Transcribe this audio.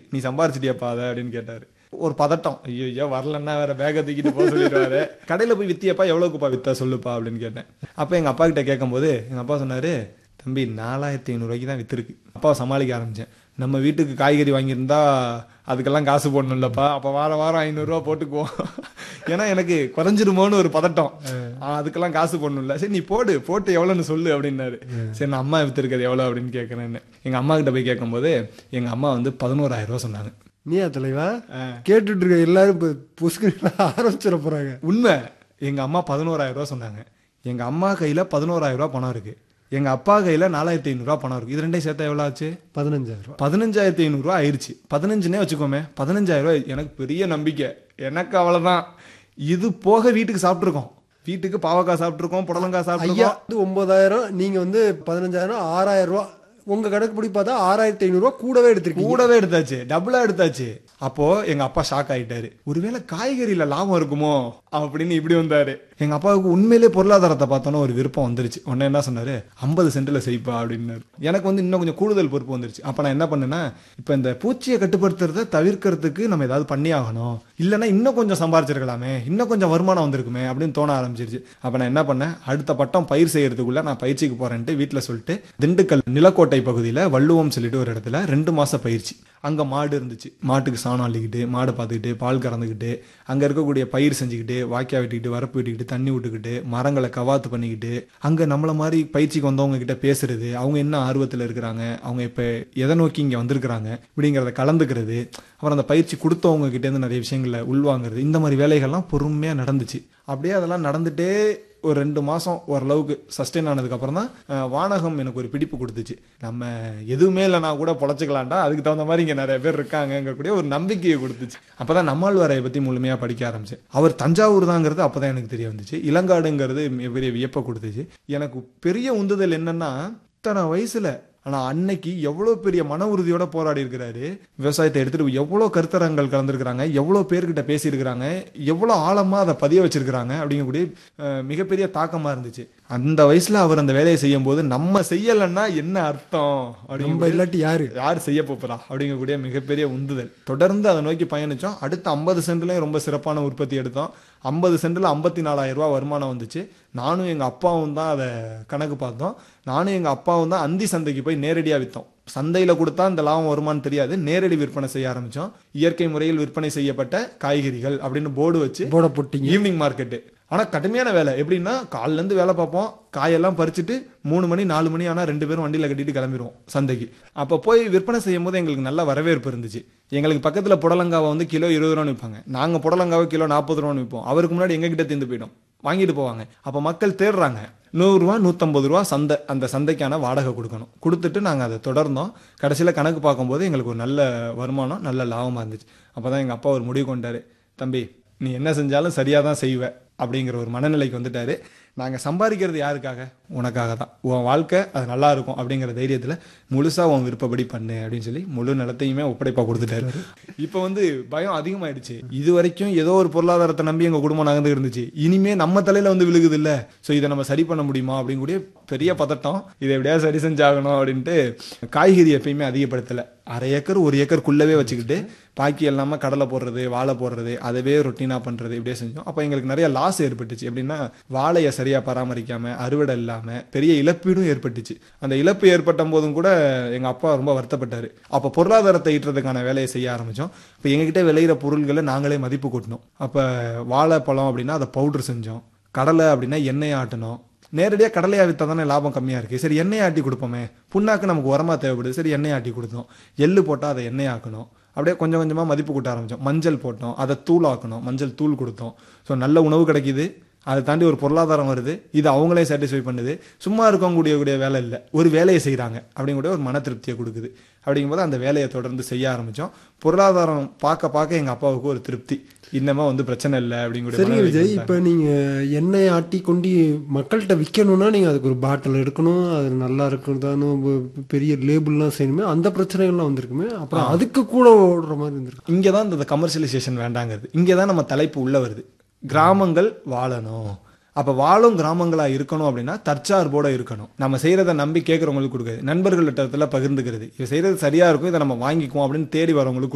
நீ சம்பாரிச்சிட்டியாப்பா அதை அப்படின்னு கேட்டாரு ஒரு பதட்டம் ஐயோ ஐயோ வரலன்னா வேற பேக்கை தூக்கிட்டு போக சொல்லிடுவாரு கடையில போய் வித்தியப்பா எவ்வளவுக்குப்பா வித்தா சொல்லுப்பா அப்படின்னு கேட்டேன் அப்ப எங்க அப்பா கிட்ட கேட்கும்போது எங்க அப்பா சொன்னாரு தம்பி நாலாயிரத்தி ஐநூறுரூவாய்க்கு தான் வித்துருக்கு அப்பாவை சமாளிக்க ஆரம்பிச்சேன் நம்ம வீட்டுக்கு காய்கறி வாங்கியிருந்தா அதுக்கெல்லாம் காசு போடணும் இல்லப்பா அப்போ வாரம் வாரம் ஐநூறுரூவா போட்டுக்குவோம் ஏன்னா எனக்கு குறைஞ்சிருமோன்னு ஒரு பதட்டம் ஆ, அதுக்கெல்லாம் காசு போடணும்ல சரி நீ போடு போட்டு எவ்வளோன்னு சொல்லு அப்படின்னாரு சரி நான் அம்மா வித்துருக்கிறது எவ்வளோ அப்படின்னு கேட்குறேன்னு எங்கள் அம்மா கிட்ட போய் கேட்கும்போது எங்கள் அம்மா வந்து பதினோராயிரம் ரூபா சொன்னாங்க நீயா தலைவா கேட்டுட்டு இருக்க எல்லாரும் இப்போ புசுக்கு ஆரம்பிச்சிட போறாங்க உண்மை எங்கள் அம்மா பதினோராயிரம் ரூபா சொன்னாங்க எங்கள் அம்மா கையில் பதினோராயிரம் ரூபா பணம் இருக்கு எங்கள் அப்பா கையில் நாலாயிரத்தி ஐநூறுரூவா பணம் இருக்கு இது ரெண்டையும் சேர்த்தா எவ்வளோ ஆச்சு பதினஞ்சாயிரம் ரூபா பதினஞ்சாயிரத்தி ஐநூறுரூவா ஆயிடுச்சு பதினஞ்சுனே வச்சுக்கோமே பதினஞ்சாயிரம் ரூபாய் எனக்கு பெரிய நம்பிக்கை எனக்கு அவ்வளோதான் இது போக வீட்டுக்கு சாப்பிட்ருக்கோம் வீட்டுக்கு பாவக்காய் சாப்பிட்ருக்கோம் புடலங்காய் ஐயா சாப்பிட்ருக்கோம் வந்து ஒன்பதாயிரம் நீங்க வந்து பதினஞ்சாயிரம் ஆறாயிரம் ரூபா உங்க கணக்குப்படி பார்த்தா ஆறாயிரத்தி ஐநூறு ரூபா கூடவே எடுத்திருக்கீங்க கூடவே எடுத்தாச்சு டபுளா எடுத்தாச்சு அப்போ எங்க அப்பா ஷாக் ஆயிட்டாரு ஒருவேளை காய்கறியில லாபம் இருக்குமோ அப்படின்னு இப்படி வந்தாரு எங்க அப்பாவுக்கு உண்மையிலே பொருளாதாரத்தை பார்த்தோன்னா ஒரு விருப்பம் வந்துருச்சு உடனே என்ன சொன்னாரு ஐம்பது சென்ட்ல செய்ப்பா அப்படின்னாரு எனக்கு வந்து இன்னும் கொஞ்சம் கூடுதல் பொறுப்பு வந்துருச்சு அப்ப நான் என்ன பண்ணேன்னா இப்ப இந்த பூச்சியை கட்டுப்படுத்துறத தவிர்க்கிறதுக்கு நம்ம ஏதாவது பண்ணி ஆகணும் இல்லைன்னா இன்னும் கொஞ்சம் சம்பாரிச்சிருக்கலாமே இன்னும் கொஞ்சம் வருமானம் வந்திருக்குமே அப்படின்னு தோண ஆரம்பிச்சிருச்சு அப்ப நான் என்ன பண்ணேன் அடுத்த பட்டம் பயிர் செய்யறதுக்குள்ள நான் பயிற்சிக்கு போறேன்ட்டு வீட்டுல சொல்லிட்டு திண்டுக்கல் நிலக்கோட்டை பகுதியில வள்ளுவம் சொல்லிட்டு ஒரு இடத்துல ரெண்டு மாச பயிற்சி அங்க மாடு இருந்துச்சு மாட்டுக்கு சாணம் அள்ளிக்கிட்டு மாடு பார்த்துக்கிட்டு பால் கறந்துக்கிட்டு அங்க இருக்கக்கூடிய பயிர் செஞ்சுக்கிட்டு வாய்க்கா வெட்டிக்கிட்டு வரப்பு வெட்டிக்கிட்டு தண்ணி விட்டுக்கிட்டு மரங்களை கவாத்து பண்ணிக்கிட்டு அங்க நம்மள மாதிரி பயிற்சிக்கு வந்தவங்க கிட்ட பேசுறது அவங்க என்ன ஆர்வத்துல இருக்கிறாங்க அவங்க இப்ப எதை நோக்கி இங்க வந்திருக்கிறாங்க இப்படிங்கிறத கலந்துக்கிறது அப்புறம் அந்த பயிற்சி கொடுத்தவங்க கிட்ட இருந்து நிறைய விஷயங்களை உள்வாங்குறது இந்த மாதிரி வேலைகள்லாம் பொறுமையா நடந்துச்சு அப்படியே அதெல்லாம் நடந்துட்டே ஒரு ரெண்டு மாசம் ஓரளவுக்கு சஸ்டெயின் ஆனதுக்கு அப்புறம் தான் அஹ், வானகம் எனக்கு ஒரு பிடிப்பு கொடுத்துச்சு நம்ம எதுவுமே இல்லைனா கூட பொழைச்சிக்கலாம்டா அதுக்கு தகுந்த மாதிரி இங்க நிறைய பேர் இருக்காங்கங்கக்கூடிய ஒரு நம்பிக்கையை கொடுத்துச்சு அப்பதான் நம்மாழ்வாரையை பத்தி முழுமையா படிக்க ஆரம்பிச்சேன் அவர் தஞ்சாவூர் தாங்கிறது அப்பதான் எனக்கு தெரிய வந்துச்சு இளங்காடுங்கிறது மிகப்பெரிய வியப்பை கொடுத்துச்சு எனக்கு பெரிய உந்துதல் என்னன்னா இத்தனை வயசுல ஆனா அன்னைக்கு எவ்வளவு பெரிய மன உறுதியோட போராடி இருக்கிறாரு விவசாயத்தை எடுத்துட்டு எவ்வளவு கருத்தரங்கள் கலந்துருக்கிறாங்க எவ்வளவு பேர்கிட்ட பேசியிருக்கிறாங்க எவ்வளவு ஆழமா அதை பதிய வச்சிருக்கிறாங்க அப்படிங்கக்கூடிய அஹ், மிகப்பெரிய தாக்கமா இருந்துச்சு அந்த வயசுல அவர் அந்த வேலையை செய்யும் போது நம்ம செய்யலைன்னா என்ன அர்த்தம் நம்ம அப்படிங்க இல்லாட்டி யாரு யார் செய்ய போறா அப்படிங்கக்கூடிய மிகப்பெரிய உந்துதல் தொடர்ந்து அதை நோக்கி பயணிச்சோம் அடுத்த ஐம்பது சென்ட்லயும் ரொம்ப சிறப்பான உற்பத்தி எடுத்தோம் ஐம்பது சென்ட்ல ஐம்பத்தி நாலாயிரம் ரூபாய் வருமானம் வந்துச்சு நானும் எங்க அப்பாவும் தான் அதை கணக்கு பார்த்தோம் நானும் எங்க அப்பாவும் தான் அந்தி சந்தைக்கு போய் நேரடியா வித்தோம் சந்தையில கொடுத்தா இந்த லாபம் வருமானு தெரியாது நேரடி விற்பனை செய்ய ஆரம்பிச்சோம் இயற்கை முறையில் விற்பனை செய்யப்பட்ட காய்கறிகள் அப்படின்னு போர்டு வச்சு போட போட்டீங்க ஈவினிங் மார்க்கெட்டு ஆனா கடுமையான வேலை எப்படின்னா காலைல இருந்து வேலை பார்ப்போம் காயெல்லாம் பறிச்சுட்டு மூணு மணி நாலு மணி ஆனா ரெண்டு பேரும் வண்டியில கட்டிட்டு கிளம்பிடுவோம் சந்தைக்கு அப்ப போய் விற்பனை செய்யும் போது எங்களுக்கு நல்ல வரவேற்பு இருந்துச்சு எங்களுக்கு பக்கத்துல புடலங்காவை வந்து கிலோ இருபது ரூபான்னு விற்பாங்க நாங்க புடலங்காவை கிலோ நாற்பது ரூபான்னு விற்போம் அவருக்கு முன்னாடி எங்க கிட்ட தீர்ந்து போயிடும் வாங்கிட்டு போவாங்க அப்ப மக்கள் தேடுறாங்க நூறுரூவா நூற்றம்பது ரூபா சந்தை அந்த சந்தைக்கான வாடகை கொடுக்கணும் கொடுத்துட்டு நாங்கள் அதை தொடர்ந்தோம் கடைசியில் கணக்கு பார்க்கும்போது எங்களுக்கு ஒரு நல்ல வருமானம் நல்ல லாபமாக இருந்துச்சு அப்போ தான் எங்கள் அப்பா ஒரு முடிவு கொண்டாரு தம்பி நீ என்ன செஞ்சாலும் சரியாக தான் செய்வ அப்படிங்கிற ஒரு மனநிலைக்கு வந்துட்டாரு நாங்கள் சம்பாதிக்கிறது யாருக்காக உனக்காக தான் உன் வாழ்க்கை அது நல்லா இருக்கும் அப்படிங்கிற தைரியத்தில் முழுசாக உன் விருப்பப்படி பண்ணு அப்படின்னு சொல்லி முழு நிலத்தையுமே ஒப்படைப்பா கொடுத்துட்டாரு இப்போ வந்து பயம் அதிகமாயிடுச்சு இது வரைக்கும் ஏதோ ஒரு பொருளாதாரத்தை நம்பி எங்கள் குடும்பம் நகர்ந்து இருந்துச்சு இனிமே நம்ம தலையில வந்து விழுகுது இல்ல ஸோ இதை நம்ம சரி பண்ண முடியுமா அப்படின்னு கூடிய பெரிய பதட்டம் இதை எப்படியாவது சரி செஞ்சாகணும் அப்படின்ட்டு காய்கறி எப்பயுமே அதிகப்படுத்தலை அரை ஏக்கர் ஒரு ஏக்கருக்குள்ளவே வச்சுக்கிட்டு பாக்கி எல்லாமே கடலை போடுறது வாழை போடுறது அதவே ரொட்டீனாக பண்ணுறது இப்படியே செஞ்சோம் அப்போ எங்களுக்கு நிறைய லாஸ் ஏற்பட்டுச்சு எப்படின்னா வாழையை சரியாக பராமரிக்காம அறுவடை இல்லாமல் பெரிய இழப்பீடும் ஏற்பட்டுச்சு அந்த இழப்பு ஏற்பட்ட போதும் கூட எங்கள் அப்பா ரொம்ப வருத்தப்பட்டார் அப்போ பொருளாதாரத்தை ஈட்டுறதுக்கான வேலையை செய்ய ஆரம்பித்தோம் இப்போ எங்ககிட்ட விளையிற பொருள்களை நாங்களே மதிப்பு கூட்டணும் அப்போ வாழைப்பழம் அப்படின்னா அதை பவுடர் செஞ்சோம் கடலை அப்படின்னா எண்ணெய் ஆட்டணும் நேரடியாக கடலையா விற்றா தானே லாபம் கம்மியாக இருக்குது சரி எண்ணெய் ஆட்டி கொடுப்போமே புண்ணாக்கு நமக்கு உரமா தேவைப்படுது சரி எண்ணெய் ஆட்டி கொடுத்தோம் எள்ளு போட்டால் அதை எண்ணெய் ஆக்கணும் அப்படியே கொஞ்சம் கொஞ்சமாக மதிப்பு கூட்ட ஆரம்பித்தோம் மஞ்சள் போட்டோம் அதை தூள் ஆக்கணும் மஞ்சள் தூள் கொடுத்தோம் ஸோ நல்ல உணவு கிடைக்குது அதை தாண்டி ஒரு பொருளாதாரம் வருது இது அவங்களே சாட்டிஸ்ஃபை பண்ணுது சும்மா இருக்கக்கூடிய கூடிய வேலை இல்லை ஒரு வேலையை செய்கிறாங்க அப்படிங்கூட ஒரு மன திருப்தியை கொடுக்குது அப்படிங்கும்போது அந்த வேலையை தொடர்ந்து செய்ய ஆரம்பித்தோம் பொருளாதாரம் பார்க்க பார்க்க எங்கள் அப்பாவுக்கு ஒரு திருப்தி இன்னமா வந்து பிரச்சனை இல்லை அப்படிங்கூடிய சரிங்க மனநிலைக்கு விஜய் இப்போ நீங்க எண்ணெய் ஆட்டி கொண்டு மக்கள்கிட்ட விற்கணும்னா நீங்க அதுக்கு ஒரு பாட்டில் எடுக்கணும் அது நல்லா இருக்கிறதானு பெரிய லேபிள்லாம் செய்யணுமே அந்த பிரச்சனைகள்லாம் வந்திருக்குமே அப்புறம் அதுக்கு கூட ஓடுற மாதிரி இருந்திருக்கு இங்கே தான் இந்த கமர்ஷியலைசேஷன் வேண்டாங்கிறது இங்கே தான் நம்ம தலைப்பு உள்ள வருது கிராமங்கள் வாழணும் அப்போ வாழும் கிராமங்களாக இருக்கணும் அப்படின்னா தற்சார்போட இருக்கணும் நம்ம செய்கிறத நம்பி கேட்குறவங்களுக்கு கொடுக்குறது நண்பர்கள்ட்ட பகிர்ந்துக்கிறது இதை செய்கிறது சரியாக இருக்கும் இதை நம்ம வாங்கிக்குவோம் அப்படின்னு தேடி வரவங்களுக்கு